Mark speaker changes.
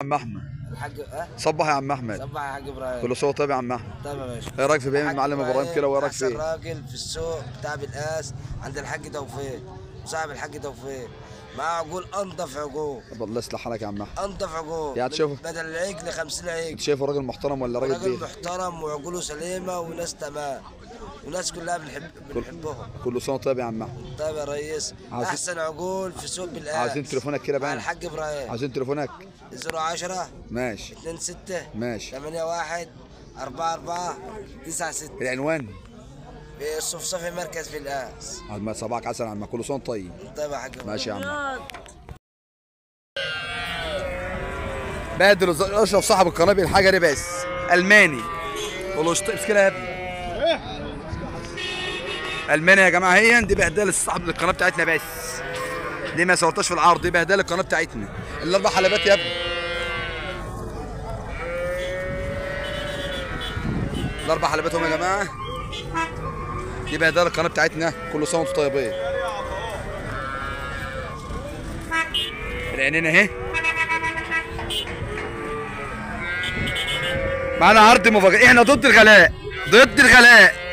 Speaker 1: عم احمد
Speaker 2: الحاج اه
Speaker 1: صبح يا عم احمد
Speaker 2: صبح يا حاج ابراهيم
Speaker 1: كل سنه طيب يا عم احمد
Speaker 2: طيب يا باشا
Speaker 1: ايه رايك في بيعمل
Speaker 2: الحاج
Speaker 1: المعلم ابراهيم كده وايه رايك
Speaker 2: احسن
Speaker 1: فيه
Speaker 2: راجل في السوق بتاع بالقاس عند الحاج توفيق وصاحب الحاج توفيق معاه عجول انضف عجول
Speaker 1: طب الله يصلح حالك يا عم احمد
Speaker 2: انضف عجول
Speaker 1: يعني تشوفه؟
Speaker 2: بدل العجل 50
Speaker 1: انت
Speaker 2: عجل
Speaker 1: شايفه راجل محترم ولا راجل
Speaker 2: راجل
Speaker 1: بيه
Speaker 2: محترم وعقوله سليمه وناس تمام وناس كلها بنحب بنحبهم
Speaker 1: كل سنه طيب يا عم احمد
Speaker 2: طيب يا ريس
Speaker 1: عايزين-
Speaker 2: احسن عقول في سوق بالقاس
Speaker 1: عايزين تليفونك كده
Speaker 2: مع
Speaker 1: بقى
Speaker 2: الحاج ابراهيم
Speaker 1: عايزين تليفونك
Speaker 2: 010
Speaker 1: ماشي
Speaker 2: 2 6
Speaker 1: ماشي
Speaker 2: 8 1 4 4 9 6
Speaker 1: العنوان
Speaker 2: في الصفصفي مركز بالقاس
Speaker 1: عم صباحك عسل يا عم كل سنه طيب
Speaker 2: طيب يا حاج إبراهيم.
Speaker 1: ماشي يا عم بدر اشرف صاحب القنابل الحجري بس الماني قول له اشتري كده يا ابني الماني يا جماعه هي دي بهدله صاحب القناه بتاعتنا بس دي ما صورتهاش في العرض دي بهدله القناه بتاعتنا الاربع حلبات يا ابني الاربع حلبات هم يا جماعه دي بهدله القناه بتاعتنا كل سنه وانتم طيبين العينين اهي معانا عرض مفاجئ احنا ضد الغلاء ضد الغلاء